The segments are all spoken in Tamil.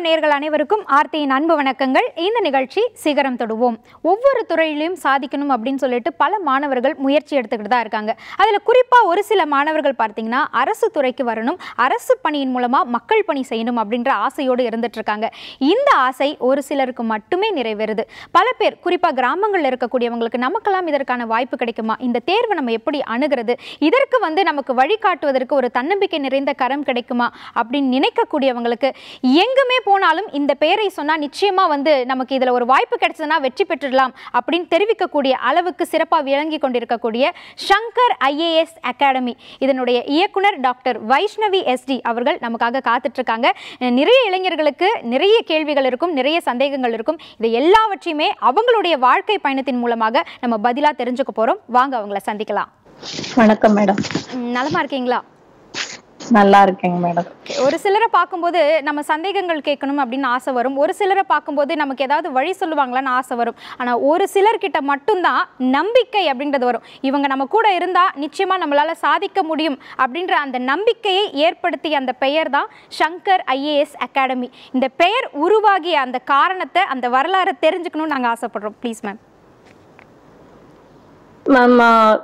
வணக்கம் நேர்கள் அனைவருக்கும் ஆர்த்தியின் அன்பு வணக்கங்கள் இந்த நிகழ்ச்சி சிகரம் தொடுவோம் ஒவ்வொரு துறையிலையும் சாதிக்கணும் அப்படின்னு சொல்லிட்டு பல மாணவர்கள் முயற்சி எடுத்துக்கிட்டு தான் இருக்காங்க அதில் குறிப்பாக ஒரு சில மாணவர்கள் பார்த்தீங்கன்னா அரசு துறைக்கு வரணும் அரசு பணியின் மூலமாக மக்கள் பணி செய்யணும் அப்படின்ற ஆசையோடு இருந்துட்டு இருக்காங்க இந்த ஆசை ஒரு சிலருக்கு மட்டுமே நிறைவேறுது பல பேர் குறிப்பாக கிராமங்களில் இருக்கக்கூடியவங்களுக்கு நமக்கெல்லாம் இதற்கான வாய்ப்பு கிடைக்குமா இந்த தேர்வை நம்ம எப்படி அணுகிறது இதற்கு வந்து நமக்கு வழிகாட்டுவதற்கு ஒரு தன்னம்பிக்கை நிறைந்த கரம் கிடைக்குமா அப்படின்னு நினைக்கக்கூடியவங்களுக்கு எங்குமே போனாலும் இந்த பெயரை சொன்னா நிச்சயமா வந்து நமக்கு இதுல ஒரு வாய்ப்பு கிடைச்சதுன்னா வெற்றி பெற்றுடலாம் அப்படின்னு தெரிவிக்கக்கூடிய அளவுக்கு சிறப்பாக விளங்கி கொண்டிருக்கக்கூடிய சங்கர் ஐஏஎஸ் அகாடமி இதனுடைய இயக்குனர் டாக்டர் வைஷ்ணவி எஸ்டி அவர்கள் நமக்காக காத்துட்டு இருக்காங்க நிறைய இளைஞர்களுக்கு நிறைய கேள்விகள் இருக்கும் நிறைய சந்தேகங்கள் இருக்கும் இது எல்லாவற்றையுமே அவங்களுடைய வாழ்க்கை பயணத்தின் மூலமாக நம்ம பதிலா தெரிஞ்சுக்க போறோம் வாங்க அவங்கள சந்திக்கலாம் வணக்கம் மேடம் ம், நலமா இருக்கீங்களா நல்லா இருக்கேங்க மேடம் Okay, ஒரு சிலரை பார்க்கும்போது நம்ம சந்தேகங்கள் கேட்கணும் அப்படின்னு ஆசை வரும் ஒரு சிலரை பார்க்கும்போது நமக்கு ஏதாவது வழி சொல்லுவாங்களான்னு ஆசை வரும் ஆனால் ஒரு சிலர்கிட்ட மட்டும்தான் நம்பிக்கை அப்படின்றது வரும் இவங்க நம்ம கூட இருந்தால் நிச்சயமாக நம்மளால் சாதிக்க முடியும் அப்படின்ற அந்த நம்பிக்கையை ஏற்படுத்திய அந்த பெயர் தான் சங்கர் ஐஏஎஸ் அகாடமி இந்த பெயர் உருவாகிய அந்த காரணத்தை அந்த வரலாறை தெரிஞ்சுக்கணும்னு நாங்கள் ஆசைப்படுறோம் ப்ளீஸ் மேம் மேம்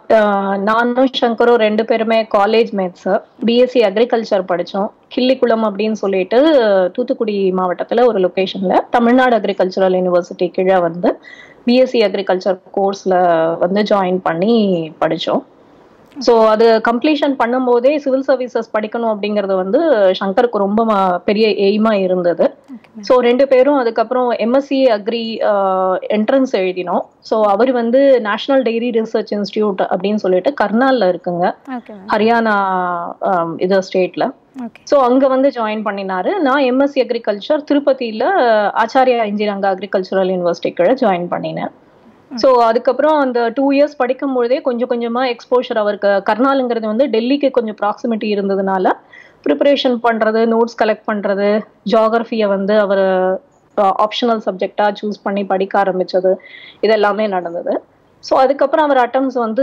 நானும் சங்கரும் ரெண்டு பேருமே காலேஜ் மேட்ஸ் பிஎஸ்சி அக்ரிகல்ச்சர் படித்தோம் கிள்ளிக்குளம் அப்படின்னு சொல்லிட்டு தூத்துக்குடி மாவட்டத்தில் ஒரு லொக்கேஷனில் தமிழ்நாடு அக்ரிகல்ச்சரல் யூனிவர்சிட்டி கீழே வந்து பிஎஸ்சி அக்ரிகல்ச்சர் கோர்ஸில் வந்து ஜாயின் பண்ணி படித்தோம் ஸோ அது கம்ப்ளீஷன் பண்ணும்போதே சிவில் சர்வீசஸ் படிக்கணும் அப்படிங்கிறது வந்து சங்கருக்கு ரொம்ப ம- பெரிய எய்மா இருந்தது ஸோ ரெண்டு பேரும் அதுக்கப்புறம் எம்எஸ்சி அக்ரி என்ட்ரன்ஸ் எழுதினோம் ஸோ அவர் வந்து நேஷனல் டெய்ரி ரிசர்ச் இன்ஸ்டியூட் அப்படின்னு சொல்லிட்டு கர்னால்ல இருக்குங்க ஓகே மேம் ஹரியானா ஆம், இது ஸ்டேட்ல ஓகே ஸோ அங்க வந்து ஜாயின் பண்ணினாரு நான் எம்எஸ்சி அக்ரிகல்ச்சர் திருப்பதியில ஆச்சாரியா இன்ஜினியரிங் அக்ரிகல்ச்சரல் யூனிவர்சிட்டி கீழே ஜாயின் பண்ணினேன் ஸோ அதுக்கப்புறம் அந்த டூ இயர்ஸ் படிக்கும் பொழுதே கொஞ்சம் கொஞ்சமா எக்ஸ்போஷர் அவருக்கு கர்னாலுங்கிறது வந்து டெல்லிக்கு கொஞ்சம் ப்ராக்சிமிட்டி இருந்ததுனால ப்ரிப்பரேஷன் பண்றது நோட்ஸ் கலெக்ட் பண்றது ஜியாகிரஃபியை வந்து அவர் ஆப்ஷனல் சப்ஜெக்டா சூஸ் பண்ணி படிக்க ஆரம்பிச்சது இது எல்லாமே நடந்தது ஸோ அதுக்கப்புறம் அவர் அட்டம்ஸ் வந்து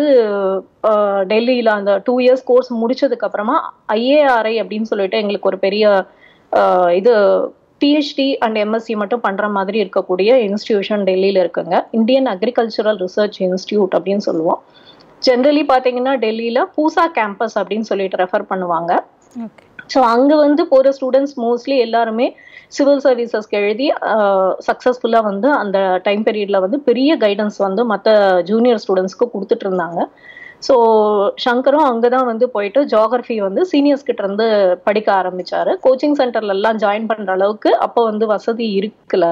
அஹ், டெல்லியில அந்த டூ இயர்ஸ் கோர்ஸ் முடிச்சதுக்கு அப்புறமா ஐஏஆர்ஐ அப்படின்னு சொல்லிட்டு எங்களுக்கு ஒரு பெரிய அஹ், இது பிஹெச்டி அண்ட் எம்எஸ்சி மட்டும் பண்ற மாதிரி இருக்கக்கூடிய இன்ஸ்டிடியூஷன் டெல்லியில இருக்குங்க இந்தியன் அக்ரிகல்ச்சரல் ரிசர்ச் இன்ஸ்டியூட் அப்படின்னு சொல்லுவோம் ஜென்ரலி பாத்தீங்கன்னா டெல்லியில பூசா கேம்பஸ் அப்படின்னு சொல்லிட்டு ரெஃபர் பண்ணுவாங்க ஓகே ஸோ அங்க வந்து போற ஸ்டூடெண்ட்ஸ் மோஸ்ட்லி எல்லாருமே சிவில் சர்வீசஸ்க்கு எழுதி சக்ஸஸ்ஃபுல்லாக வந்து அந்த டைம் பீரியட்ல வந்து பெரிய கைடன்ஸ் வந்து மற்ற ஜூனியர் ஸ்டூடெண்ட்ஸ்க்கு கொடுத்துட்டு இருந்தாங்க ஸோ சங்கரும் அங்கே தான் வந்து போயிட்டு ஜியாகிரஃபி வந்து சீனியர்ஸ் கிட்ட இருந்து படிக்க ஆரம்பிச்சாரு கோச்சிங் சென்டர்ல எல்லாம் ஜாயின் பண்ற அளவுக்கு அப்போ வந்து வசதி இருக்கல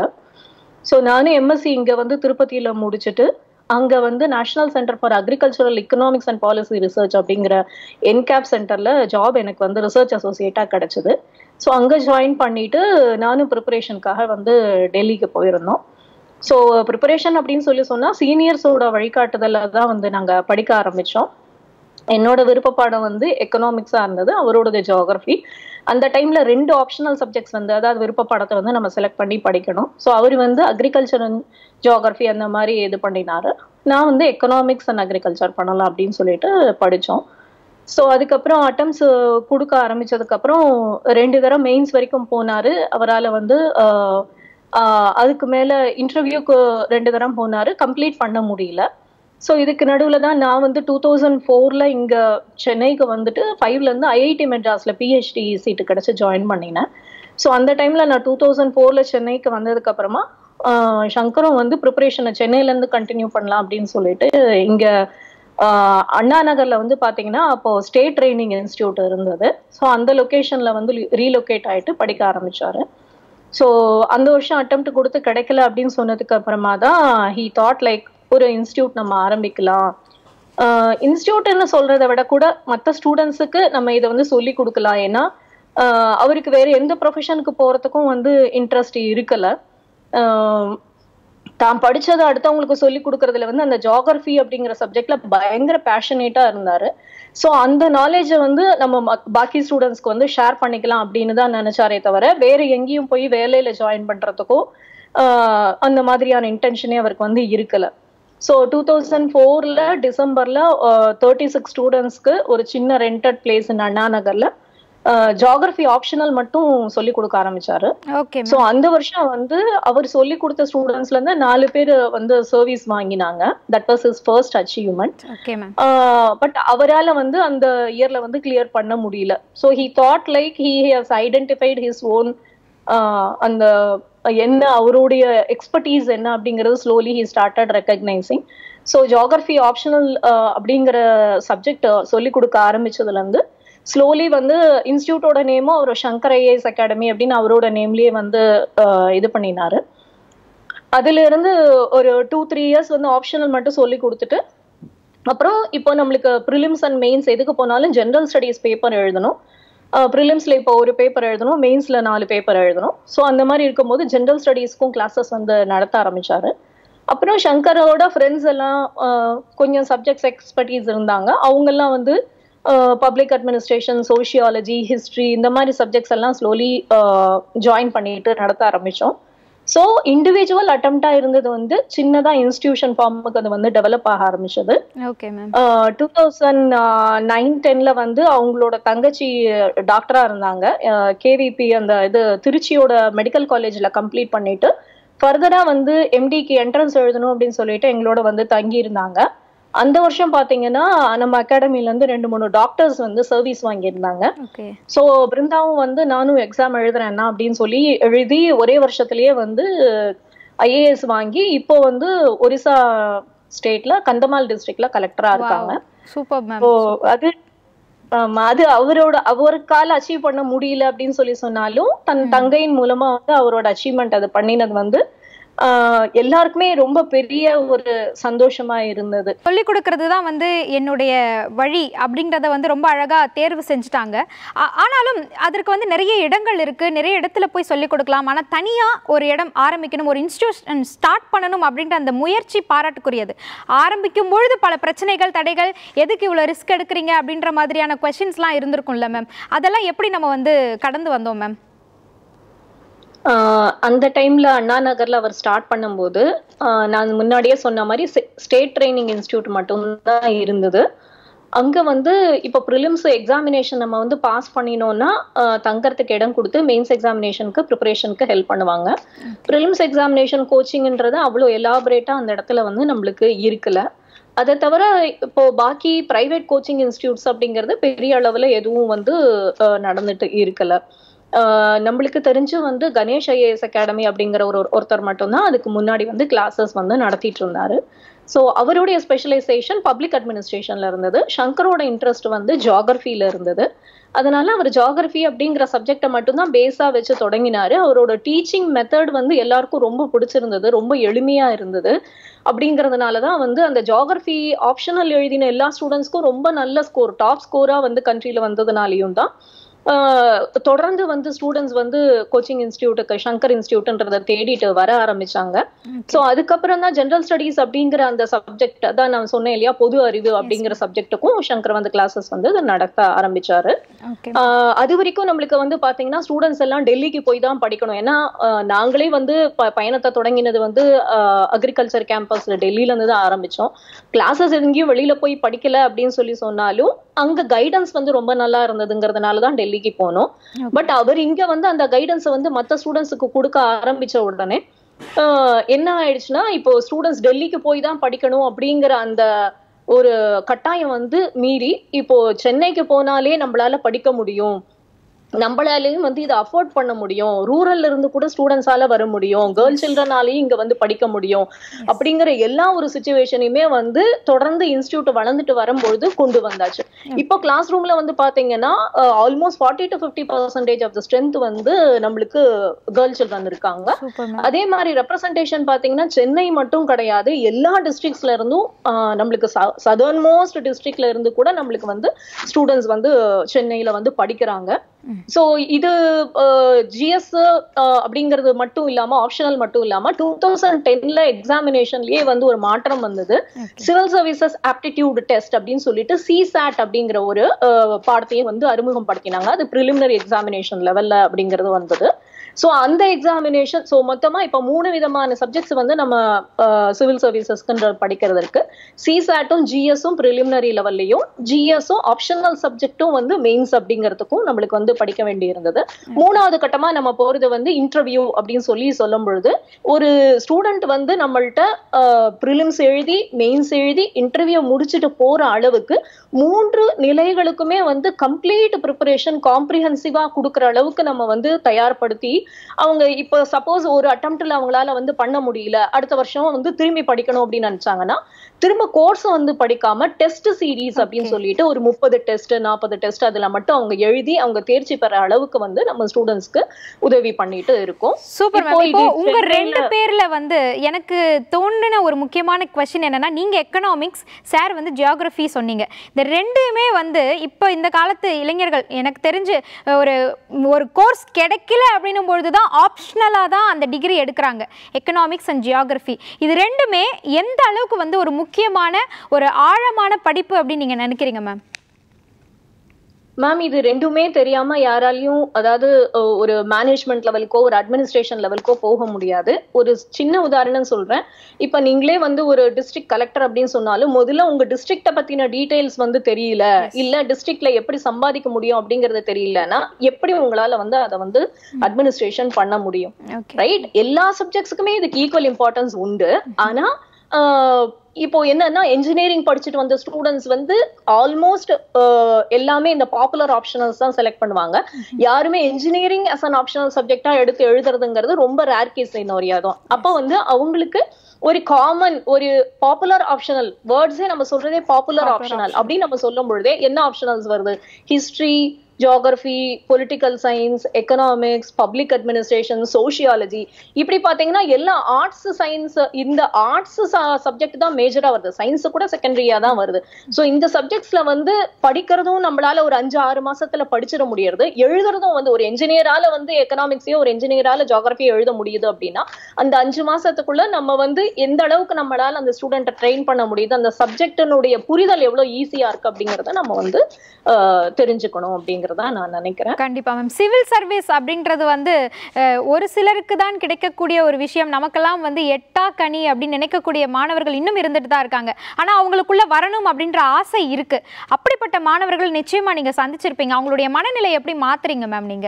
ஸோ நானும் எம்எஸ்சி இங்கே வந்து திருப்பதியில முடிச்சுட்டு அங்க வந்து national centre for agricultural economics and policy research அப்படிங்கிற என்கேப் சென்டர்ல ஜாப் எனக்கு வந்து ரிசர்ச் அசோசியேட்டா கிடைச்சது ஸோ அங்க ஜாயின் பண்ணிட்டு நானும் ப்ரிப்பரேஷனுக்காக வந்து டெல்லிக்கு போயிருந்தோம் ஸோ ப்ரிப்பரேஷன் அப்படின்னு சொல்லி சொன்னா சீனியர்ஸோட வழிகாட்டுதல்ல தான் வந்து நாங்க படிக்க ஆரம்பிச்சோம் என்னோட விருப்ப பாடம் வந்து எக்கனாமிக்ஸா இருந்தது அவரோடது ஜியாகிரஃபி அந்த டைம்ல ரெண்டு ஆப்ஷனல் சப்ஜெக்ட்ஸ் வந்து அதாவது விருப்ப பாடத்தை வந்து நம்ம செலக்ட் பண்ணி படிக்கணும் ஸோ அவர் வந்து அக்ரிகல்ச்சர் அண்ட் ஜியாகிரஃபி அந்த மாதிரி இது பண்ணினாரு நான் வந்து எக்கனாமிக்ஸ் அண்ட் அக்ரிகல்ச்சர் பண்ணலாம் அப்படின்னு சொல்லிட்டு படித்தோம் ஸோ அதுக்கப்புறம் அட்டம்ஸ் கொடுக்க ஆரம்பிச்சதுக்கப்புறம் ரெண்டு தடவை மெயின்ஸ் வரைக்கும் போனாரு அவரால் வந்து ஆஹ், ஆஹ், அதுக்கு மேலே இன்டர்வியூக்கு ரெண்டு தடவை போனாரு கம்ப்ளீட் பண்ண முடியல ஸோ இதுக்கு நடுவில் தான் நான் வந்து டூ தௌசண்ட் ஃபோரில் இங்கே சென்னைக்கு வந்துட்டு ஃபைவ்லேருந்து ஐஐடி மெட்ராஸில் பிஹெச்டி சீட்டு கிடச்சி ஜாயின் பண்ணினேன் ஸோ அந்த டைமில் நான் டூ தௌசண்ட் ஃபோரில் சென்னைக்கு வந்ததுக்கப்புறமா சங்கரும் வந்து ப்ரிப்பரேஷனை சென்னையிலேருந்து கண்டினியூ பண்ணலாம் அப்படின்னு சொல்லிட்டு இங்கே அண்ணா நகர்ல வந்து பாத்தீங்கன்னா அப்போ ஸ்டேட் ட்ரைனிங் இன்ஸ்டியூட் இருந்தது ஸோ அந்த லொகேஷன்ல வந்து ரீலொகேட் ஆயிட்டு படிக்க ஆரம்பிச்சாரு ஸோ அந்த வருஷம் அட்டம்ப்ட் கொடுத்து கிடைக்கல அப்படின்னு சொன்னதுக்கு அப்புறமா தான் ஹீ தாட் லைக் ஒரு இன்ஸ்டியூட் நம்ம ஆரம்பிக்கலாம் இன்ஸ்டியூட்னு சொல்றதை விட கூட மற்ற ஸ்டூடெண்ட்ஸுக்கு நம்ம இதை வந்து சொல்லி கொடுக்கலாம் ஏன்னா ஆஹ் அவருக்கு வேற எந்த ப்ரொஃபஷனுக்கு போறதுக்கும் வந்து இன்ட்ரெஸ்ட் இருக்கல ஆஹ் தான் படிச்சதை அடுத்தவங்களுக்கு சொல்லி கொடுக்கறதுல வந்து அந்த ஜியாகிரஃபி அப்படிங்கிற சப்ஜெக்ட்ல பயங்கர பேஷனேட்டா இருந்தாரு ஸோ அந்த நாலேஜை வந்து நம்ம மத்- பாக்கி ஸ்டூடெண்ட்ஸ்க்கு வந்து ஷேர் பண்ணிக்கலாம் அப்படின்னு தான் நினைச்சாரே தவிர வேற எங்கேயும் போய் வேலையில ஜாயின் பண்றதுக்கோ ஆஹ் அந்த மாதிரியான இன்டென்ஷனே அவருக்கு வந்து இருக்கல ஸோ டூ தௌசண்ட் ஃபோரில் டிசம்பரில் தேர்ட்டி சிக்ஸ் ஸ்டூடெண்ட்ஸ்க்கு ஒரு சின்ன ரெண்டட் பிளேஸ் அண்ணா நகரில் ஜாகிரபி ஆப்ஷனல் மட்டும் சொல்லி கொடுக்க ஆரம்பிச்சாரு ஓகே சோ அந்த வருஷம் வந்து அவர் சொல்லி கொடுத்த ஸ்டூடெண்ட்ஸ்ல இருந்து நாலு பேர் வந்து சர்வீஸ் வாங்கினாங்க that was is first achievement okay ma'am but அவரால வந்து அந்த இயர்ல வந்து கிளியர் பண்ண முடியல so he thought like he has identified his own அந்த என்ன அவருடைய எக்ஸ்பர்டீஸ் என்ன அப்படிங்கிறது slowly he started recognising so geography optional அப்படிங்கிற சப்ஜெக்ட் சொல்லி கொடுக்க ஆரம்பிச்சதுல இருந்து ஸ்லோலி வந்து இன்ஸ்டியூட்டோட நேமும் அவர் சங்கர் ஐஏஎஸ் அகாடமி அப்படின்னு அவரோட நேம்லயே வந்து ஆஹ் இது பண்ணினாரு அதுல இருந்து ஒரு டூ த்ரீ இயர்ஸ் வந்து ஆப்ஷனல் மட்டும் சொல்லி கொடுத்துட்டு அப்புறம் இப்போ நம்மளுக்கு ப்ரிலிம்ஸ் அண்ட் மெயின்ஸ் எதுக்கு போனாலும் ஜென்ரல் ஸ்டடீஸ் பேப்பர் எழுதணும் ப்ரிலிம்ஸ்ல இப்போ ஒரு பேப்பர் எழுதணும் மெயின்ஸ்ல நாலு பேப்பர் எழுதணும் ஸோ அந்த மாதிரி இருக்கும்போது ஜென்ரல் ஸ்டடீஸ்க்கும் கிளாஸஸ் வந்து நடத்த ஆரம்பிச்சாரு அப்புறம் சங்கரோட ஃப்ரெண்ட்ஸ் எல்லாம் ஆஹ் கொஞ்சம் சப்ஜெக்ட்ஸ் எக்ஸ்பர்டீஸ் இருந்தாங்க அவங்கெல்லாம் வந்து பப்ளிக் அட்மினிஸ்ட்ரேஷன் சோஷியாலஜி ஹிஸ்ட்ரி இந்த மாதிரி சப்ஜெக்ட்ஸ் எல்லாம் ஸ்லோலி ஜாயின் பண்ணிட்டு நடத்த ஆரம்பிச்சோம் ஸோ இண்டிவிஜுவல் அட்டம்ப்டா இருந்தது வந்து சின்னதா இன்ஸ்டிடியூஷன் ஃபார்முக்கு அது வந்து டெவலப் ஆக ஆரம்பிச்சது okay ma'am two thousand nine டென்ல வந்து அவங்களோட தங்கச்சி டாக்டரா இருந்தாங்க கேவிபி அந்த இது திருச்சியோட மெடிக்கல் காலேஜ்ல கம்ப்ளீட் பண்ணிட்டு ஃபர்தரா வந்து எம்டிக்கு என்ட்ரன்ஸ் எழுதணும் அப்படின்னு சொல்லிட்டு எங்களோட வந்து தங்கி இருந்தாங்க அந்த வருஷம் பாத்தீங்கன்னா நம்ம அகாடமில இருந்து ரெண்டு மூணு டாக்டர்ஸ் வந்து சர்வீஸ் வாங்கியிருந்தாங்க ஓகே ஸோ பிருந்தாவும் வந்து நானும் எக்ஸாம் எழுதுறேன்னா அப்படின்னு சொல்லி எழுதி ஒரே வருஷத்துலயே வந்து ஐஏஎஸ் வாங்கி இப்போ வந்து ஒரிசா ஸ்டேட்ல கந்தமால் டிஸ்ட்ரிக்ட்ல கலெக்டரா இருக்காங்க சூப்பர் மேம் ஸோ அது ஆமா அது அவரோட அவருக்கால அச்சீவ் பண்ண முடியல அப்படின்னு சொல்லி சொன்னாலும் தன் தங்கையின் மூலமா வந்து அவரோட அச்சீவ்மெண்ட் அது பண்ணினது வந்து ஆஹ் எல்லாருக்குமே ரொம்ப பெரிய ஒரு சந்தோஷமா இருந்தது சொல்லிக் கொடுக்கறது தான் வந்து என்னுடைய வழி அப்படின்றத வந்து ரொம்ப அழகாக தேர்வு செஞ்சுட்டாங்க ஆ- ஆனாலும் அதற்கு வந்து நிறைய இடங்கள் இருக்குது நிறைய இடத்துல போய் சொல்லிக் கொடுக்கலாம் ஆனால் தனியாக ஒரு இடம் ஆரம்பிக்கணும் ஒரு இன்ஸ்டியூஷன் ஸ்டார்ட் பண்ணணும் அப்படின்ற அந்த முயற்சி பாராட்டுக்குரியது ஆரம்பிக்கும் பொழுது பல பிரச்சனைகள் தடைகள் எதுக்கு இவ்வளோ ரிஸ்க் எடுக்கிறீங்க அப்படின்ற மாதிரியான கொஷின்ஸ்லாம் இருந்திருக்கும்ல மேம் அதெல்லாம் எப்படி நம்ம வந்து கடந்து வந்தோம் மேம் ஆஹ் அந்த டைம்ல அண்ணா நகர்ல அவர் ஸ்டார்ட் பண்ணும்போது ஆஹ் நான் முன்னாடியே சொன்ன மாதிரி ஸ்டேட் ட்ரைனிங் இன்ஸ்டியூட் மட்டும்தான் இருந்தது அங்க வந்து இப்போ ப்ரிலிம்ஸ் எக்ஸாமினேஷன் நம்ம வந்து பாஸ் பண்ணினோம்னா ஆஹ் தங்கறதுக்கு இடம் கொடுத்து மெயின்ஸ் எக்ஸாமினேஷனுக்கு ப்ரிப்பரேஷனுக்கு ஹெல்ப் பண்ணுவாங்க ப்ரிலிம்ஸ் எக்ஸாமினேஷன் கோச்சிங்ன்றது அவ்வளோ எலாபரேட்டா அந்த இடத்துல வந்து நம்மளுக்கு இருக்கல அதை தவிர இப்போ பாக்கி பிரைவேட் கோச்சிங் இன்ஸ்டியூட்ஸ் அப்படிங்கிறது பெரிய அளவுல எதுவும் வந்து ஆஹ் நடந்துட்டு இருக்கல ஆஹ் நம்மளுக்கு தெரிஞ்சு வந்து கணேஷ் ஐஏஎஸ் அகாடமி அப்படிங்கிற ஒரு ஒருத்தர் மட்டும்தான் அதுக்கு முன்னாடி வந்து கிளாஸஸ் வந்து நடத்திட்டு இருந்தாரு ஸோ அவருடைய ஸ்பெஷலைசேஷன் பப்ளிக் அட்மினிஸ்ட்ரேஷன்ல இருந்தது சங்கரோட இன்ட்ரெஸ்ட் வந்து ஜாகிரஃபில இருந்தது அதனால அவர் ஜாகிரஃபி அப்படிங்கிற சப்ஜெக்டை மட்டும்தான் பேஸா வச்சு தொடங்கினாரு அவரோட டீச்சிங் மெத்தட் வந்து எல்லாருக்கும் ரொம்ப பிடிச்சிருந்தது ரொம்ப எளிமையா இருந்தது அப்படிங்கறதுனால தான் வந்து அந்த ஜாகிரஃபி ஆப்ஷனல் எழுதின எல்லா ஸ்டூடெண்ட்ஸ்க்கும் ரொம்ப நல்ல ஸ்கோர் டாப் ஸ்கோரா வந்து கண்ட்ரில வந்ததுனாலையும் தான் ஆஹ் தொடர்ந்து வந்து ஸ்டூடெண்ட்ஸ் வந்து கோச்சிங் இன்ஸ்டியூட்டுக்கு சங்கர் இன்ஸ்டியூட்ன்றத தேடிட்டு வர ஆரம்பிச்சாங்க சோ அதுக்கப்புறம் தான் ஜெனரல் ஸ்டடீஸ் அப்படிங்கிற அந்த சப்ஜெக்ட் அதான் நான் சொன்னேன் இல்லையா பொது அறிவு அப்படிங்கிற சப்ஜெக்ட்டுக்கும் சங்கர் வந்து கிளாஸஸ் வந்து நடத்த ஆரம்பிச்சாரு ஓகே ஆஹ் அது வரைக்கும் நம்மளுக்கு வந்து பாத்தீங்கன்னா ஸ்டூடெண்ட்ஸ் எல்லாம் டெல்லிக்கு போய் தான் படிக்கணும் ஏன்னா ஆஹ் நாங்களே வந்து ப- பயணத்தை தொடங்கினது வந்து அக்ரிகல்ச்சர் கேம்பஸ்ல டெல்லியில இருந்து தான் ஆரம்பிச்சோம் கிளாஸஸ் எங்கேயும் வெளியில போய் படிக்கல அப்படின்னு சொல்லி சொன்னாலும் அங்க கைடன்ஸ் வந்து ரொம்ப நல்லா இருந்ததுங்கிறதுனால தான் டெல்லிக்கு போனோம் பட் அவர் இங்க வந்து அந்த கைடன்ஸை வந்து மத்த ஸ்டூடெண்ட்ஸுக்கு கொடுக்க ஆரம்பிச்ச உடனே ஆஹ் என்ன ஆயிடுச்சுன்னா இப்போ ஸ்டூடெண்ட்ஸ் டெல்லிக்கு போய் தான் படிக்கணும் அப்படிங்கிற அந்த ஒரு கட்டாயம் வந்து மீறி இப்போ சென்னைக்கு போனாலே நம்மளால படிக்க முடியும் நம்மளாலையும் வந்து இதை அஃபோர்ட் பண்ண முடியும் ரூரல்ல இருந்து கூட ஸ்டூடெண்ட்ஸால வர முடியும் கேர்ள் சில்ட்ரனாலையும் இங்க வந்து படிக்க முடியும் அப்படிங்கிற எல்லா ஒரு சுச்சுவேஷனையுமே வந்து தொடர்ந்து இன்ஸ்டியூட் வளர்ந்துட்டு வரும்பொழுது கொண்டு வந்தாச்சு இப்போ கிளாஸ் ரூம்ல வந்து பாத்தீங்கன்னா almost forty to fifty percentage of the strength வந்து நம்மளுக்கு கேர்ள் சில்ட்ரன் இருக்காங்க சூப்பர் மேம் அதே மாதிரி ரெப்ரசன்டேஷன் பாத்தீங்கன்னா சென்னை மட்டும் கிடையாது எல்லா டிஸ்ட்ரிக்ட்ஸ்ல இருந்தும் ஆஹ் நம்மளுக்கு சதர்ன் மோஸ்ட் டிஸ்ட்ரிக்ட்ல இருந்து கூட நம்மளுக்கு வந்து ஸ்டூடெண்ட்ஸ் வந்து சென்னையில வந்து படிக்கிறாங்க சோ இது ஜிஎஸ் அப்படிங்கிறது மட்டும் இல்லாம ஆப்ஷனல் மட்டும் இல்லாம டூ தௌசண்ட் டென்ல எக்ஸாமினேஷன்லயே வந்து ஒரு மாற்றம் வந்தது சிவில் சர்வீசஸ் ஆப்டிடியூட் டெஸ்ட் அப்படின்னு சொல்லிட்டு சிசாட் அப்படிங்கிற ஒரு அஹ், பாடத்தையும் வந்து அறிமுகப்படுத்தினாங்க அது ப்ரிலிமினரி எக்ஸாமினேஷன் லெவல்ல அப்படிங்கிறது வந்தது ஸோ அந்த எக்ஸாமினேஷன் ஸோ மொத்தமா இப்போ மூணு விதமான சப்ஜெக்ட்ஸ் வந்து நம்ம சிவில் சர்வீசஸ்க்குன்ற படிக்கிறது இருக்கு சிசாட்டும் ஜிஎஸும் ப்ரிலிமினரி லெவல்லையும் ஜிஎஸும் ஆப்ஷனல் சப்ஜெக்ட்டும் வந்து மெயின்ஸ் அப்படிங்கிறதுக்கும் நம்மளுக்கு வந்து படிக்க வேண்டி இருந்தது மூணாவது கட்டமா நம்ம போறது வந்து இன்டர்வியூ அப்படின்னு சொல்லி சொல்லும் பொழுது ஒரு ஸ்டூடெண்ட் வந்து நம்மள்ட்ட ப்ரிலிம்ஸ் எழுதி மெயின்ஸ் எழுதி இன்டர்வியூ முடிச்சுட்டு போற அளவுக்கு மூன்று நிலைகளுக்குமே வந்து கம்ப்ளீட் ப்ரிப்பரேஷன் காம்ப்ரிஹென்சிவா கொடுக்குற அளவுக்கு நம்ம வந்து தயார்படுத்தி அவங்க இப்போ சப்போஸ் ஒரு அட்டம்ப்ட்ல அவங்களால வந்து பண்ண முடியல அடுத்த வருஷம் வந்து திரும்பி படிக்கணும் அப்படின்னு நினைச்சாங்கன்னா திரும்ப கோர்ஸ் வந்து படிக்காம டெஸ்ட் சீரீஸ் அப்படின்னு சொல்லிட்டு ஒரு முப்பது டெஸ்ட் நாற்பது டெஸ்ட் அதுல மட்டும் அவங்க எழுதி அவங்க தேர்ச்சி பெற அளவுக்கு வந்து நம்ம ஸ்டூடெண்ட்ஸ்க்கு உதவி பண்ணிட்டு இருக்கோம் சூப்பர் இப்போ மேம் இப்போ இது உங்க சென்னையில- ரெண்டு பேர்ல வந்து எனக்கு தோன்றின ஒரு முக்கியமான கொஸ்டின் என்னன்னா நீங்க எக்கனாமிக்ஸ் சார் வந்து ஜியாகிரஃபி சொன்னீங்க இந்த ரெண்டுமே வந்து இப்போ இந்த காலத்து இளைஞர்கள் எனக்கு தெரிஞ்சு அஹ், ஒரு ஒரு கோர்ஸ் கிடைக்கல அப்படின்னும் பொழுது தான் ஆப்ஷனலாக தான் அந்த டிகிரி எடுக்கிறாங்க எக்கனாமிக்ஸ் அண்ட் ஜியாகிரஃபி இது ரெண்டுமே எந்த அளவுக்கு வந்து ஒரு முக்கியமான ஒரு ஆழமான படிப்பு அப்படின்னு நீங்க நினைக்கிறீங்க மேம் மேம் இது ரெண்டுமே தெரியாம யாராலையும் அதாவது அஹ், ஒரு மேனேஜ்மெண்ட் லெவலுக்கோ ஒரு அட்மினிஸ்ட்ரேஷன் லெவலுக்கோ போக முடியாது ஒரு சின்ன உதாரணம் சொல்றேன் இப்ப நீங்களே வந்து ஒரு டிஸ்ட்ரிக்ட் கலெக்டர் அப்படின்னு சொன்னாலும் முதல்ல உங்க டிஸ்ட்ரிக்ட பத்தின டீடைல்ஸ் வந்து தெரியல இல்ல டிஸ்ட்ரிக்ட்ல எப்படி சம்பாதிக்க முடியும் அப்படிங்கறது தெரியலன்னா எப்படி உங்களால வந்து அதை வந்து அட்மினிஸ்ட்ரேஷன் பண்ண முடியும் ஓகே ரைட் எல்லா சப்ஜெக்ட்ஸ்க்குமே இதுக்கு ஈக்குவல் இம்பார்ட்டன்ஸ் உண்டு ஆனா ஆஹ், இப்போ என்னன்னா இன்ஜினியரிங் படிச்சுட்டு வந்த ஸ்டூடெண்ட்ஸ் வந்து ஆல்மோஸ்ட் எல்லாமே இந்த பாப்புலர் ஆப்ஷனல்ஸ் தான் செலக்ட் பண்ணுவாங்க யாருமே இன்ஜினியரிங் அஸ் அன் ஆப்ஷனல் சப்ஜெக்டா எடுத்து எழுதுறதுங்கிறது ரொம்ப ரேர் கேஸ் இன்னொரியாதான் அப்போ வந்து அவங்களுக்கு ஒரு காமன் ஒரு பாப்புலர் ஆப்ஷனல் வேர்ட்ஸே நம்ம சொல்றதே பாப்புலர் ஆப்ஷனல் அப்படின்னு நம்ம சொல்லும் பொழுதே என்ன ஆப்ஷனல்ஸ் வருது history geography political science economics public administration sociology இப்படி பாத்தீங்கன்னா எல்லா ஆர்ட்ஸ் சயின்ஸ் இந்த ஆர்ட்ஸ் சப்ஜெக்ட் தான் மேஜரா வருது சயின்ஸ் கூட செகண்டரியா தான் வருது சோ இந்த சப்ஜெக்ட்ஸ்ல வந்து படிக்கிறதும் நம்மளால ஒரு அஞ்சு ஆறு மாசத்துல படிச்சிட முடியறது எழுதுறதும் வந்து ஒரு என்ஜினியரால வந்து எக்கனாமிக்ஸையோ ஒரு என்ஜினியரால ஜியாகிரபியோ எழுத முடியுது அப்படின்னா அந்த அஞ்சு மாசத்துக்குள்ள நம்ம வந்து எந்த அளவுக்கு நம்மளால அந்த ஸ்டூடெண்ட்டை ட்ரெயின் பண்ண முடியுது அந்த சப்ஜெக்டினுடைய புரிதல் எவ்வளவு ஈஸியா இருக்கு அப்படிங்கறத நம்ம வந்து ஆஹ், தெரிஞ்சுக்கணும் அப்படிங்கறத நான் நினைக்கிறேன் கண்டிப்பா மேம் சிவில் சர்வீஸ் அப்படின்றது வந்து அஹ், ஒரு சிலருக்கு தான் கிடைக்கக்கூடிய ஒரு விஷயம் நமக்கெல்லாம் வந்து எட்டா கனி அப்படின்னு நினைக்கக்கூடிய மாணவர்கள் இன்னும் இருந்துட்டு தான் இருக்காங்க ஆனா அவங்களுக்குள்ள வரணும் அப்படின்ற ஆசை இருக்கு அப்படிப்பட்ட மாணவர்கள் நிச்சயமா நீங்க சந்திச்சிருப்பீங்க அவங்களுடைய மனநிலை எப்படி மாத்துறீங்க மேம் நீங்க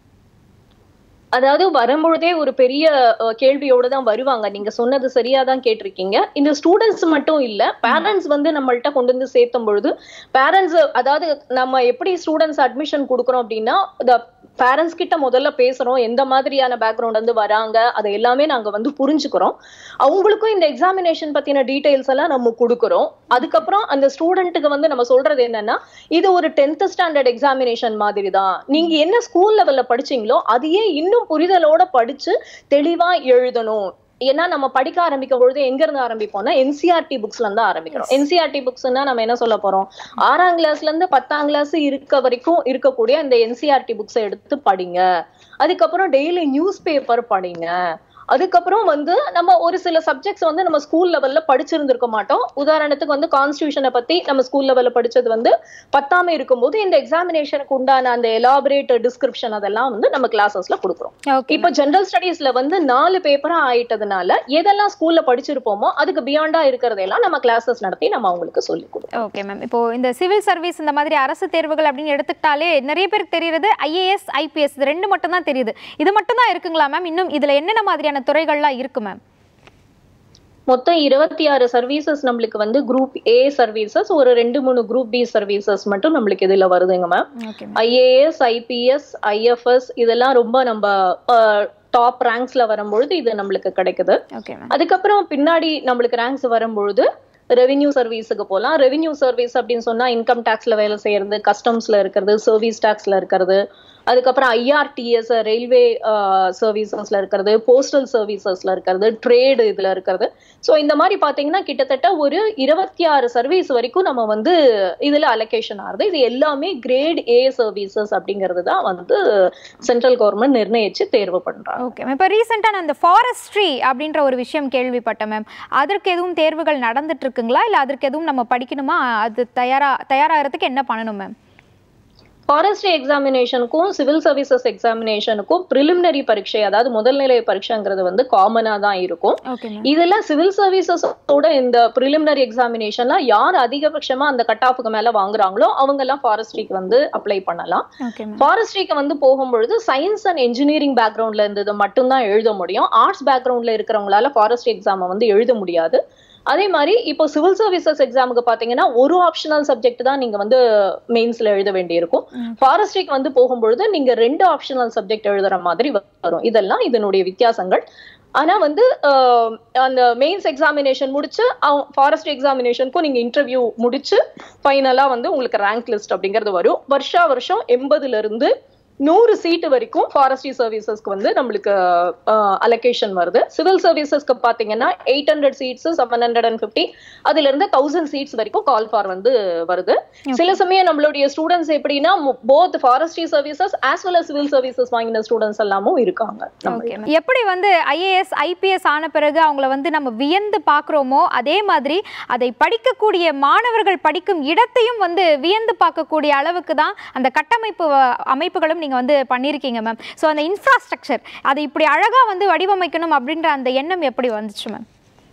அதாவது வரும்பொழுதே ஒரு பெரிய அஹ், கேள்வியோட தான் வருவாங்க நீங்க சொன்னது சரியா தான் கேட்டிருக்கீங்க இந்த ஸ்டூடெண்ட்ஸ் மட்டும் இல்ல பேரண்ட்ஸ் வந்து நம்மள்ட்ட கொண்டு வந்து சேர்த்தும் பொழுது பேரண்ட்ஸ் அதாவது நம்ம எப்படி ஸ்டூடெண்ட்ஸ் அட்மிஷன் கொடுக்குறோம் அப்படின்னா பேரண்ட்ஸ் கிட்ட முதல்ல பேசுறோம் எந்த மாதிரியான பேக்ரவுண்ட் வந்து வராங்க அதை எல்லாமே நாங்க வந்து புரிஞ்சுக்கிறோம் அவங்களுக்கும் இந்த எக்ஸாமினேஷன் பத்தின டீடைல்ஸ் எல்லாம் நம்ம கொடுக்குறோம் அதுக்கப்புறம் அந்த ஸ்டூடெண்ட்டுக்கு வந்து நம்ம சொல்றது என்னன்னா இது ஒரு டென்த் ஸ்டாண்டர்ட் எக்ஸாமினேஷன் மாதிரி தான் நீங்க என்ன ஸ்கூல் லெவல்ல படிச்சீங்களோ அதையே இன்னும் புரிதலோட படிச்சு தெளிவா எழுதணும் ஏன்னா நம்ம படிக்க ஆரம்பிக்கும் பொழுது எங்க இருந்து ஆரம்பிப்போம்னா என்சிஆர்டி புக்ஸ்ல இருந்து ஆரம்பிக்கிறோம் என்சிஆர்டி புக்ஸ்னா நம்ம என்ன சொல்ல போறோம் ஆறாம் கிளாஸ்ல இருந்து பத்தாம் கிளாஸ் இருக்க வரைக்கும் இருக்கக்கூடிய இந்த என்சிஆர்டி புக்ஸை எடுத்து படிங்க அதுக்கப்புறம் டெய்லி நியூஸ் பேப்பர் படிங்க அதுக்கப்புறம் வந்து நம்ம ஒரு சில சப்ஜெக்ட்ஸ் வந்து நம்ம ஸ்கூல் லெவல்ல படிச்சிருந்திருக்க மாட்டோம் உதாரணத்துக்கு வந்து கான்ஸ்டியூஷனை பத்தி நம்ம ஸ்கூல் லெவல்ல படிச்சது வந்து பத்தாம இருக்கும்போது இந்த எக்ஸாமினேஷனுக்கு உண்டான அந்த எலாபரேட் டிஸ்கிரிப்ஷன் அதெல்லாம் வந்து நம்ம கிளாஸஸ்ல கொடுக்குறோம் ஓகே இப்போ ஜெனரல் ஸ்டடீஸ்ல வந்து நாலு பேப்பரா ஆயிட்டதுனால எதெல்லாம் ஸ்கூல்ல படிச்சிருப்போமோ அதுக்கு பியாண்டா இருக்கிறதெல்லாம் நம்ம கிளாஸஸ் நடத்தி நம்ம அவங்களுக்கு சொல்லி கொடுப்போம் ஓகே மேம் இப்போ இந்த சிவில் சர்வீஸ் இந்த மாதிரி அரசு தேர்வுகள் அப்படின்னு எடுத்துக்கிட்டாலே நிறைய பேருக்கு தெரியுறது ஐஏஎஸ் ஐபிஎஸ் இது ரெண்டு மட்டும் தான் தெரியுது இது மட்டும் தான் இருக்குங்களா மேம் இன்னும் இதுல என்னென்ன மாதிரியான துறைகள்லாம் இருக்கு மேம் மொத்தம் இருபத்தி ஆறு சர்வீசஸ் நம்மளுக்கு வந்து குரூப் ஏ சர்வீசஸ் ஒரு ரெண்டு மூணு குரூப் பி சர்வீசஸ் மட்டும் நம்மளுக்கு இதுல வருதுங்க ma'am okay IAS IPS IFS இதெல்லாம் ரொம்ப நம்ம டாப் ரேங்க்ஸ்ல வரும்பொழுது இது நம்மளுக்கு கிடைக்குது ஓகே மேம் அதுக்கப்புறம் பின்னாடி நம்மளுக்கு ரேங்க்ஸ் வரும்பொழுது ரெவென்யூ சர்வீஸுக்கு போகலாம் ரெவென்யூ சர்வீஸ் அப்படின்னு சொன்னா இன்கம் டேக்ஸ்ல வேலை செய்யறது கஸ்டம்ஸ்ல இருக்கிறது சர்வீஸ் டேக்ஸ்ல இருக்கிறது அதுக்கப்புறம் ஐஆர்டிஎஸ் ரயில்வே சர்வீசஸ்ல இருக்கிறது போஸ்டல் சர்வீசஸ்ல இருக்கிறது ட்ரேடு இதுல இருக்கிறது ஸோ இந்த மாதிரி பாத்தீங்கன்னா கிட்டத்தட்ட ஒரு இருபத்தி ஆறு சர்வீஸ் வரைக்கும் நம்ம வந்து இதுல அலோகேஷன் ஆகுது இது எல்லாமே கிரேட் ஏ சர்வீசஸ் அப்படிங்கிறது தான் வந்து சென்ட்ரல் கவர்மெண்ட் நிர்ணயிச்சு தேர்வு பண்றாங்க ஓகே மேம் இப்போ ரீசெண்டாக நான் இந்த ஃபாரஸ்ட்ரி அப்படின்ற ஒரு விஷயம் கேள்விப்பட்டேன் மேம் அதற்கு எதுவும் தேர்வுகள் நடந்துட்டு இருக்குங்களா இல்லை அதற்கு எதுவும் நம்ம படிக்கணுமா அது தயாரா தயாராகிறதுக்கு என்ன பண்ணணும் மேம் ஃபாரஸ்ட்ரி எக்ஸாமினேஷனுக்கும் சிவில் சர்வீசஸ் எக்ஸாமினேஷனுக்கும் ப்ரிலிமினரி பரீட்சை அதாவது முதல்நிலை பரீட்சைங்கிறது வந்து காமனா தான் இருக்கும் ஓகே மேம் இதுல சிவில் சர்வீசஸோட இந்த ப்ரிலிமினரி எக்ஸாமினேஷன்ல யார் அதிகபட்சமா அந்த கட் ஆஃபுக்கு மேல வாங்குறாங்களோ அவங்க எல்லாம் ஃபாரஸ்ட்ரிக்கு வந்து அப்ளை பண்ணலாம் ஓகே மேம் ஃபாரஸ்ட்ரிக்கு வந்து போகும்பொழுது சயின்ஸ் அண்ட் இன்ஜினியரிங் பேக்ரவுண்ட்ல இருந்தது மட்டும்தான் எழுத முடியும் ஆர்ட்ஸ் பேக்ரவுண்ட்ல இருக்கிறவங்களால ஃபாரஸ்ட்ரி எக்ஸாமை வந்து எழுத முடியாது அதே மாதிரி இப்போ சிவில் சர்வீசஸ் எக்ஸாமுக்கு பாத்தீங்கன்னா ஒரு ஆப்ஷனல் சப்ஜெக்ட் தான் நீங்க வந்து மெயின்ஸ்ல எழுத வேண்டியிருக்கும் ஃபாரஸ்ட்ரிக்கு வந்து போகும்பொழுது நீங்க ரெண்டு ஆப்ஷனல் சப்ஜெக்ட் எழுதுற மாதிரி வரும் இதெல்லாம் இதனுடைய வித்தியாசங்கள் ஆனா வந்து ஆஹ், அந்த மெயின்ஸ் எக்ஸாமினேஷன் முடிச்சு ஃபாரஸ்ட் எக்ஸாமினேஷனுக்கும் நீங்க இன்டர்வியூ முடிச்சு ஃபைனலா வந்து உங்களுக்கு ரேங்க் லிஸ்ட் அப்படிங்கிறது வரும் வருஷா வருஷம் எண்பதுல இருந்து நூறு சீட்டு வரைக்கும் ஃபாரஸ்ட்ரி சர்வீசஸ்க்கு வந்து நம்மளுக்கு அலோகேஷன் வருது சிவில் சர்வீசஸ்க்கு பாத்தீங்கன்னா eight hundred seats seven hundred and fifty அதுல இருந்து தௌசண்ட் சீட்ஸ் வரைக்கும் கால் ஃபார் வந்து வருது சில சமயம் நம்மளுடைய ஸ்டூடெண்ட்ஸ் எப்படின்னா both forestry services as well as civil services வாங்கின ஸ்டூடெண்ட்ஸ் எல்லாமும் இருக்காங்க நம்ம ஓகே மேம் எப்படி வந்து ஐஏஎஸ் ஐபிஎஸ் ஆன பிறகு அவங்கள வந்து நம்ம வியந்து பார்க்குறோமோ அதே மாதிரி அதை படிக்கக்கூடிய மாணவர்கள் படிக்கும் இடத்தையும் வந்து வியந்து பார்க்கக்கூடிய அளவுக்கு தான் அந்த கட்டமைப்பு வ- அமைப்புகளும் நீங்கள் வந்து பண்ணியிருக்கீங்க மேம் ஸோ அந்த இன்ஃப்ராஸ்ட்ரக்சர் அதை இப்படி அழகாக வந்து வடிவமைக்கணும் அப்படின்ற அந்த எண்ணம் எப்படி வந்துச்சு மேம்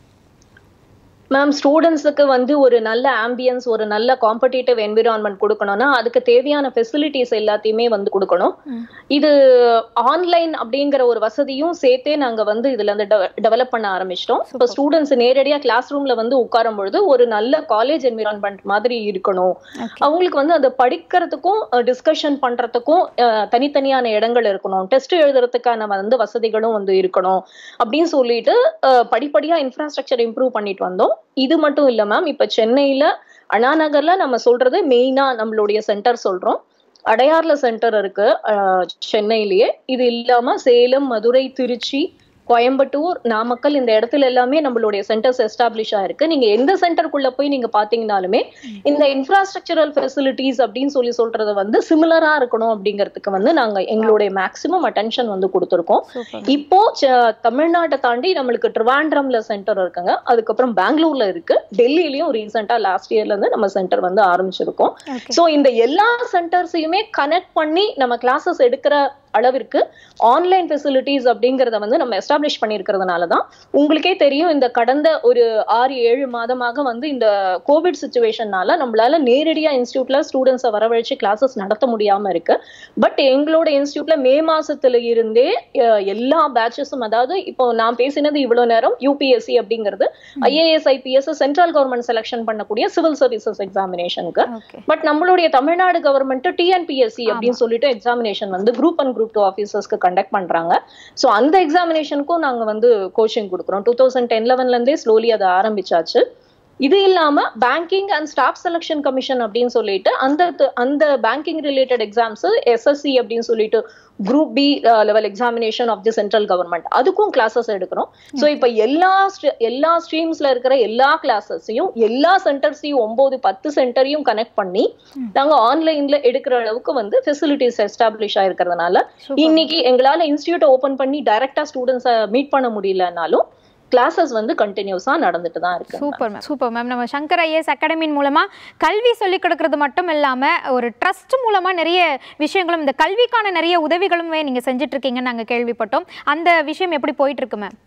மேம் ஸ்டூடெண்ட்ஸுக்கு வந்து ஒரு நல்ல ஆம்பியன்ஸ் ஒரு நல்ல காம்படிட்டிவ் என்விரான்மெண்ட் கொடுக்கணும்னா அதுக்கு தேவையான ஃபெசிலிட்டிஸ் எல்லாத்தையுமே வந்து கொடுக்கணும் இது ஆன்லைன் அப்படிங்கிற ஒரு வசதியும் சேர்த்தே நாங்க வந்து இதுல இருந்து டெவலப் பண்ண ஆரம்பிச்சிட்டோம் இப்போ ஸ்டூடெண்ட்ஸ் நேரடியா கிளாஸ் ரூம்ல வந்து உட்காரும் பொழுது ஒரு நல்ல காலேஜ் என்விரான்மெண்ட் மாதிரி இருக்கணும் Okay. அவங்களுக்கு வந்து அதை படிக்கிறதுக்கும் டிஸ்கஷன் பண்றதுக்கும் அஹ், தனித்தனியான இடங்கள் இருக்கணும் டெஸ்ட் எழுதுறதுக்கான வந்து வசதிகளும் வந்து இருக்கணும் அப்படின்னு சொல்லிட்டு அஹ், படிப்படியா இன்ஃப்ராஸ்ட்ரக்சர் இம்ப்ரூவ் பண்ணிட்டு வந்தோம் இது மட்டும் இல்ல மேம் இப்ப சென்னையில அண்ணா நகர்ல நம்ம சொல்றது மெயினா நம்மளுடைய சென்டர் சொல்றோம் அடையார்ல சென்டர் இருக்கு அஹ், சென்னையிலேயே இது இல்லாம சேலம் மதுரை திருச்சி கோயம்புத்தூர் நாமக்கல் இந்த இடத்துல எல்லாமே நம்மளுடைய சென்டர்ஸ் எஸ்டாப்ளிஷ் ஆயிருக்கு நீங்க எந்த சென்டருக்குள்ள போய் நீங்க பாத்தீங்கனாலுமே இந்த இன்ஃப்ராஸ்ட்ரக்சரல் ஃபெசிலிட்டிஸ் அப்படின்னு சொல்லி சொல்றது வந்து சிமிலரா இருக்கணும் அப்படிங்கிறதுக்கு வந்து நாங்க எங்களுடைய மேக்ஸிமம் அட்டென்ஷன் வந்து கொடுத்துருக்கோம் சூப்பர் இப்போ ச- தமிழ்நாட்டை தாண்டி நம்மளுக்கு ட்ரிவாண்ட்ரம்ல சென்டர் இருக்குங்க அதுக்கப்புறம் பெங்களூர்ல இருக்கு டெல்லியிலயும் ரீசெண்டா லாஸ்ட் இயர்ல இருந்து நம்ம சென்டர் வந்து ஆரம்பிச்சிருக்கோம் ஓகே சோ இந்த எல்லா சென்டர்ஸையுமே கனெக்ட் பண்ணி நம்ம கிளாஸஸ் எடுக்கிற அளவிற்கு ஆன்லைன் ஃபெசிலிட்டிஸ் அப்படிங்கறத வந்து நம்ம எஸ்டாப்ளிஷ் பண்ணியிருக்கிறதுனால தான் உங்களுக்கே தெரியும் இந்த கடந்த ஒரு ஆறு ஏழு மாதமாக வந்து இந்த கோவிட் சுச்சுவேஷன்னால நம்மளால நேரடியா இன்ஸ்டியூட்ல ஸ்டூடெண்ட்ஸை வரவழைச்சு கிளாஸஸ் நடத்த முடியாம இருக்கு பட் எங்களோட இன்ஸ்டியூட்ல மே மாசத்துல இருந்தே அஹ், எல்லா பேட்சஸும் அதாவது இப்போ நான் பேசினது இவ்வளவு நேரம் யூபிஎஸ்சி அப்படிங்கிறது IAS IPS central government selection பண்ணக்கூடிய சிவில் சர்வீசஸ் எக்ஸாமினேஷனுக்கு ஓகே பட் நம்மளுடைய தமிழ்நாடு கவர்மெண்ட் டிஎன்பிஎஸ்சி அப்படின்னு சொல்லிட்டு எக்ஸாமினேஷன் வந்து குரூப் அண்ட் குரூப் டூ ஆஃபீஸர்ஸ்க்கு கண்டக்ட் பண்றாங்க ஸோ அந்த எக்ஸாமினேஷனுக்கும் நாங்க வந்து கோச்சிங் கொடுக்குறோம் டூ தௌசண்ட் டென் லெவன்ல இருந்தே ஸ்லோலி அதை ஆரம்பிச்சாச்சு இது இல்லாம banking and staff selection commission அப்படின்னு சொல்லிட்டு அந்த அந்த பேங்கிங் ரிலேட்டட் எக்ஸாம்ஸ் எஸ்எஸ்சி அப்படின்னு சொல்லிட்டு group B level examination of the central government அதுக்கும் கிளாஸஸ் எடுக்கிறோம் ஸோ இப்போ எல்லா ஸ்ட்ரி- எல்லா ஸ்ட்ரீம்ஸ்ல இருக்கிற எல்லா கிளாஸஸையும் எல்லா சென்டர்ஸையும் ஒன்பது பத்து சென்டரையும் கனெக்ட் பண்ணி நாங்க ஆன்லைன்ல எடுக்கிற அளவுக்கு வந்து ஃபெசிலிட்டிஸ் எஸ்டாப்ளிஷ் ஆயிருக்கிறதுனால இன்னைக்கு எங்களால இன்ஸ்டியூட் ஓபன் பண்ணி டைரக்டா ஸ்டூடெண்ட்ஸை மீட் பண்ண முடியலனாலும் கிளாஸஸ் வந்து கண்டினியூஸா நடந்துட்டு தான் இருக்கு சூப்பர் மேம் சூப்பர் மேம் நம்ம சங்கர் ஐஏஎஸ் அகாடமியின் மூலமா கல்வி சொல்லிக் கொடுக்கறது மட்டும் இல்லாம ஒரு ட்ரஸ்ட் மூலமா நிறைய விஷயங்களும் இந்த கல்விக்கான நிறைய உதவிகளுமே நீங்க செஞ்சுட்டு இருக்கீங்கன்னு நாங்க கேள்விப்பட்டோம் அந்த விஷயம் எப்படி போயிட்டு இருக்கு மேம்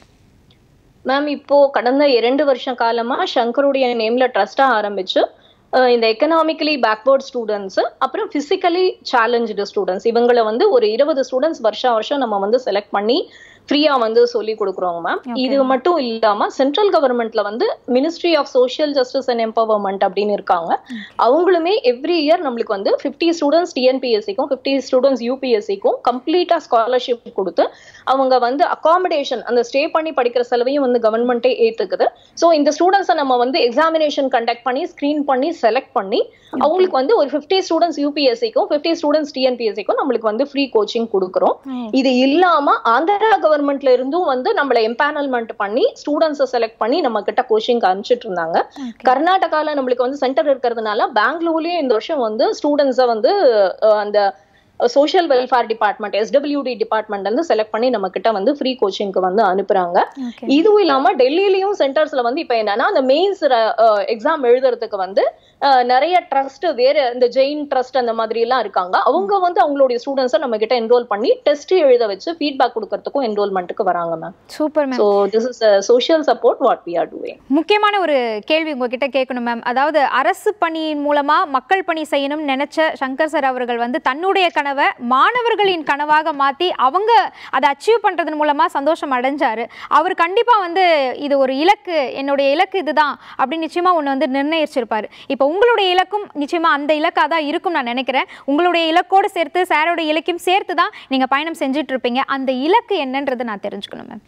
மேம் இப்போ கடந்த இரண்டு வருஷ காலமா சங்கருடைய நேம்ல ட்ரஸ்டா ஆரம்பிச்சு அஹ் இந்த எக்கனாமிக்கலி பேக்வர்ட் ஸ்டூடெண்ட்ஸ் அப்புறம் பிசிக்கலி சேலஞ்சு ஸ்டூடெண்ட்ஸ் இவங்களை வந்து ஒரு இருபது ஸ்டூடெண்ட்ஸ் வருஷம் வருஷம் நம்ம வந்து செலக்ட் பண்ணி ஃப்ரீயா வந்து சொல்லி கொடுக்குறோங்க மேம் இது மட்டும் இல்லாம சென்ட்ரல் கவர்மெண்ட்ல வந்து ministry of social justice and empowerment அப்படின்னு இருக்காங்க அவங்களுமே எவ்ரி இயர் நம்மளுக்கு வந்து ஃபிஃப்டி ஸ்டூடெண்ட்ஸ் டிஎன்பிஎஸ்சிக்கும் ஃபிஃப்டி ஸ்டூடெண்ட்ஸ் யூபிஎஸ்சிக்கும் கம்ப்ளீட்டா ஸ்காலர்ஷிப் கொடுத்து அவங்க வந்து அகாமடேஷன் அந்த ஸ்டே பண்ணி படிக்கிற செலவையும் வந்து கவர்மெண்ட்டே ஏத்துக்குது ஸோ இந்த ஸ்டூடெண்ட்ஸை நம்ம வந்து எக்ஸாமினேஷன் கண்டக்ட் பண்ணி ஸ்கிரீன் பண்ணி செலக்ட் பண்ணி அவங்களுக்கு வந்து ஒரு ஃபிஃப்டி ஸ்டூடெண்ட்ஸ் யூபிஎஸ்சிக்கும் ஃபிஃப்டி ஸ்டூடெண்ட்ஸ் டிஎன்பிஎஸ்சிக்கும் நம்மளுக்கு வந்து ஃப்ரீ கோச்சிங் கொடுக்குறோம் இது இல்லாம ஆந்திரா கவர்மெண்ட்ல இருந்தும் வந்து நம்மள எம்பேனல்மெண்ட் பண்ணி ஸ்டூடெண்ட்ஸை செலக்ட் பண்ணி நம்ம கிட்ட கோச்சிங் அனுப்பிச்சிட்டு இருந்தாங்க கர்நாடகால நம்மளுக்கு வந்து சென்டர் இருக்கிறதுனால பெங்களூர்லயும் இந்த வருஷம் வந்து ஸ்டூடெண்ட்ஸை வந்து அஹ், அந்த social welfare department SWD department வந்து செலக்ட் பண்ணி நம்ம கிட்ட வந்து ஃப்ரீ கோச்சிங்க்கு வந்து அனுப்புறாங்க ஓகே இதுவும் இல்லாம டெல்லியிலயும் சென்டர்ஸ்ல வந்து இப்ப என்னன்னா அந்த மெயின்ஸ் எக்ஸாம் எழுதுறதுக்கு வந்து அஹ், நிறைய ட்ரஸ்ட் வேற இந்த ஜெயின் ட்ரஸ்ட் அந்த மாதிரி எல்லாம் இருக்காங்க அவங்க வந்து அவங்களுடைய ஸ்டூடெண்ட்ஸை நம்ம கிட்ட என்ரோல் பண்ணி டெஸ்ட் எழுத வச்சு ஃபீட்பேக் கொடுக்கறதுக்கும் என்ரோல்மெண்ட்டுக்கு வராங்க ma'am super ma'am so this is social support what we are doing முக்கியமான ஒரு கேள்வி உங்ககிட்ட கேட்கணும் மேம் அதாவது அரசு பணியின் மூலமா மக்கள் பணி செய்யணும்னு நினைச்ச சங்கர் சார் அவர்கள் வந்து தன்னுடைய கனவை மாணவர்களின் கனவாக மாத்தி அவங்க அதை அச்சீவ் பண்றதன் மூலமா சந்தோஷம் அடைஞ்சாரு அவர் கண்டிப்பா வந்து இது ஒரு இலக்கு என்னுடைய இலக்கு இதுதான் அப்படின்னு நிச்சயமா ஒன்று வந்து நிர்ணயிச்சிருப்பாரு இப்போ உங்களுடைய இலக்கும் நிச்சயமா அந்த இலக்காக தான் இருக்கும் நான் நினைக்கிறேன் உங்களுடைய இலக்கோடு சேர்த்து சாரோட இலக்கையும் சேர்த்து தான் நீங்க பயணம் செஞ்சுட்டு இருப்பீங்க அந்த இலக்கு என்னன்றதை நான் தெரிஞ்சுக்கணும் மேம்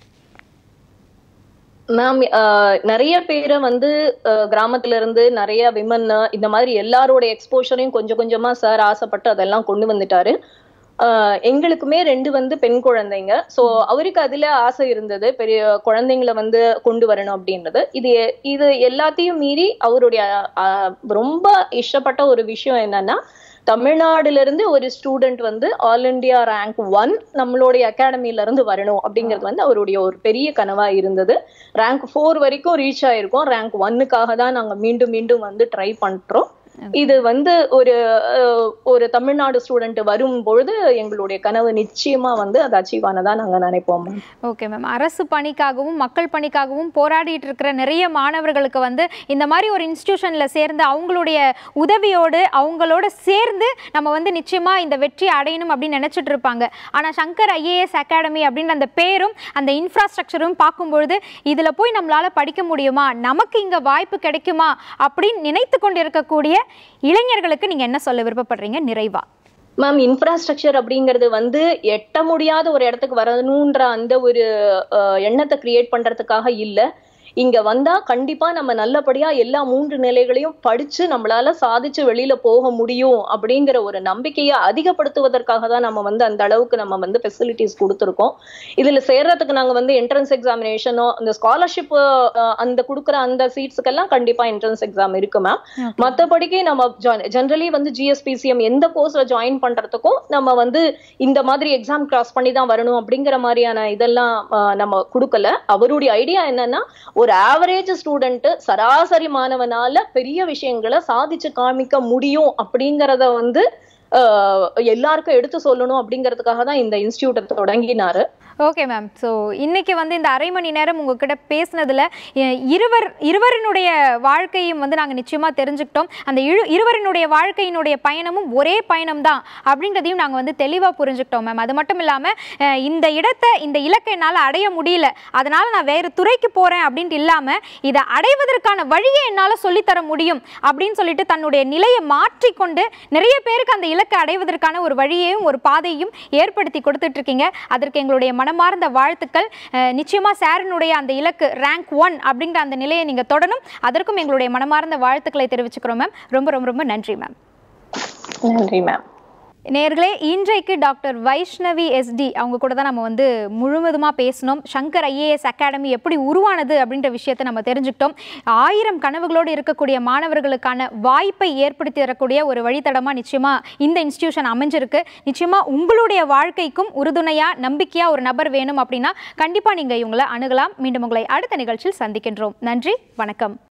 மேம் நிறைய பேரை வந்து அஹ், கிராமத்துல இருந்து நிறைய விமன் இந்த மாதிரி எல்லாரோட எக்ஸ்போஷரையும் கொஞ்சம் கொஞ்சமா சார் ஆசைப்பட்டு அதெல்லாம் கொண்டு வந்துட்டாரு அஹ், எங்களுக்குமே ரெண்டு வந்து பெண் குழந்தைங்க சோ அவருக்கு அதுல ஆசை இருந்தது பெரிய குழந்தைங்கள வந்து கொண்டு வரணும் அப்படின்றது இது எ- இது எல்லாத்தையும் மீறி அவருடைய அஹ், ரொம்ப இஷ்டப்பட்ட ஒரு விஷயம் என்னன்னா தமிழ்நாடுல இருந்து ஒரு ஸ்டூடெண்ட் வந்து ஆல் இந்தியா ரேங்க் ஒன் நம்மளுடைய அகாடமில இருந்து வரணும் அப்படிங்கிறது வந்து அவருடைய ஒரு பெரிய கனவா இருந்தது ரேங்க் ஃபோர் வரைக்கும் ரீச் ஆயிருக்கோம் ரேங்க் ஒன்னுக்காக தான் நாங்க மீண்டும் மீண்டும் வந்து ட்ரை பண்றோம் இது வந்து ஒரு அஹ், ஒரு தமிழ்நாடு ஸ்டூடெண்ட் வரும் பொழுது எங்களுடைய கனவு நிச்சயமா வந்து அது அச்சீவ் ஆனதா நாங்க நினைப்போம் மேம் ஓகே மேம் அரசு பணிக்காகவும் மக்கள் பணிக்காகவும் போராடிட்டு இருக்கிற நிறைய மாணவர்களுக்கு வந்து இந்த மாதிரி ஒரு இன்ஸ்டிடியூஷனில் சேர்ந்து அவங்களுடைய உதவியோடு அவங்களோட சேர்ந்து நம்ம வந்து நிச்சயமாக இந்த வெற்றி அடையணும் அப்படின்னு நினச்சிட்டு இருப்பாங்க ஆனால் சங்கர் ஐஏஎஸ் அகாடமி அப்படின்ற அந்த பேரும் அந்த இன்ஃப்ராஸ்ட்ரக்சரும் பார்க்கும்பொழுது இதில் போய் நம்மளால் படிக்க முடியுமா நமக்கு இங்கே வாய்ப்பு கிடைக்குமா அப்படின்னு நினைத்து கொண்டு இருக்கக்கூடிய இளைஞர்களுக்கு நீங்கள் என்ன சொல்ல விருப்பப்படுறீங்க நிறைவா மேம் இன்ஃப்ராஸ்ட்ரக்சர் அப்படிங்கிறது வந்து எட்ட முடியாத ஒரு இடத்துக்கு வரணுன்ற அந்த ஒரு அஹ், எண்ணத்தை கிரியேட் பண்றதுக்காக இல்ல இங்க வந்தா கண்டிப்பா நம்ம நல்லபடியா எல்லா மூன்று நிலைகளையும் படிச்சு நம்மளால சாதிச்சு வெளியில போக முடியும் அப்படிங்கிற ஒரு நம்பிக்கையை அதிகப்படுத்துவதற்காக தான் நம்ம வந்து அந்த அளவுக்கு நம்ம வந்து ஃபெசிலிட்டிஸ் கொடுத்துருக்கோம் இதுல சேர்றதுக்கு நாங்க வந்து என்ட்ரன்ஸ் எக்ஸாமினேஷனோ அந்த ஸ்காலர்ஷிப் அந்த கொடுக்குற அந்த சீட்ஸுக்கெல்லாம் கண்டிப்பா என்ட்ரன்ஸ் எக்ஸாம் இருக்கு மேம் மத்தபடிக்கு நம்ம ஜென்ரலி வந்து ஜிஎஸ்பிசிஎம் எந்த கோர்ஸ்ல ஜாயின் பண்றதுக்கும் நம்ம வந்து இந்த மாதிரி எக்ஸாம் கிராஸ் பண்ணி தான் வரணும் அப்படிங்கிற மாதிரியான இதெல்லாம் ஆஹ், நம்ம கொடுக்கல அவருடைய ஐடியா என்னன்னா ஒரு ஆவரேஜ் ஸ்டூடெண்ட் சராசரி மாணவனால பெரிய விஷயங்களை சாதிச்சு காமிக்க முடியும் அப்படிங்கறத வந்து ஆஹ், எல்லாருக்கும் எடுத்து சொல்லணும் அப்படிங்கிறதுக்காக தான் இந்த இன்ஸ்டியூட்டை தொடங்கினாரு ஓகே மேம் ஸோ இன்னைக்கு வந்து இந்த அரை மணி நேரம் உங்ககிட்ட பேசினதுல எ- இருவர் இருவரினுடைய வாழ்க்கையும் வந்து நாங்கள் நிச்சயமாக தெரிஞ்சுக்கிட்டோம் அந்த இரு இருவரினுடைய வாழ்க்கையினுடைய பயணமும் ஒரே பயணம் தான் அப்படின்றதையும் நாங்கள் வந்து தெளிவாக புரிஞ்சுக்கிட்டோம் மேம் அது மட்டும் இல்லாமல் இந்த இடத்தை இந்த இலக்கை என்னால் அடைய முடியல அதனால் நான் வேறு துறைக்கு போகிறேன் அப்படின்ட்டு இல்லாமல் இதை அடைவதற்கான வழியை என்னால் சொல்லித்தர முடியும் அப்படின்னு சொல்லிட்டு தன்னுடைய நிலையை மாற்றிக்கொண்டு நிறைய பேருக்கு அந்த இலக்கை அடைவதற்கான ஒரு வழியையும் ஒரு பாதையும் ஏற்படுத்தி கொடுத்துட்டு இருக்கீங்க அதற்கு எங்களுடைய மனமார்ந்த வாழ்த்துக்கள் அஹ், நிச்சயமா சாரினுடைய அந்த இலக்கு ரேங்க் ஒன் அப்படிங்கிற அந்த நிலையை நீங்க தொடரும் அதற்கும் எங்களுடைய மனமார்ந்த வாழ்த்துக்களை தெரிவிச்சுக்கிறோம் மேம் ரொம்ப ரொம்ப ரொம்ப நன்றி மேம் நன்றி மேம் நேர்களே இன்றைக்கு டாக்டர் வைஷ்ணவி எஸ்டி அவங்க கூட தான் நம்ம வந்து முழுவதுமாக பேசினோம் சங்கர் ஐஏஎஸ் அகாடமி எப்படி உருவானது அப்படின்ற விஷயத்தை நம்ம தெரிஞ்சுக்கிட்டோம் ஆயிரம் கனவுகளோடு இருக்கக்கூடிய மாணவர்களுக்கான வாய்ப்பை ஏற்படுத்தி தரக்கூடிய ஒரு வழித்தடமாக நிச்சயமாக இந்த இன்ஸ்டிடியூஷன் அமைஞ்சிருக்கு நிச்சயமாக உங்களுடைய வாழ்க்கைக்கும் உறுதுணையாக நம்பிக்கையாக ஒரு நபர் வேணும் அப்படின்னா கண்டிப்பாக நீங்கள் இவங்களை அணுகலாம் மீண்டும் உங்களை அடுத்த நிகழ்ச்சியில் சந்திக்கின்றோம் நன்றி வணக்கம்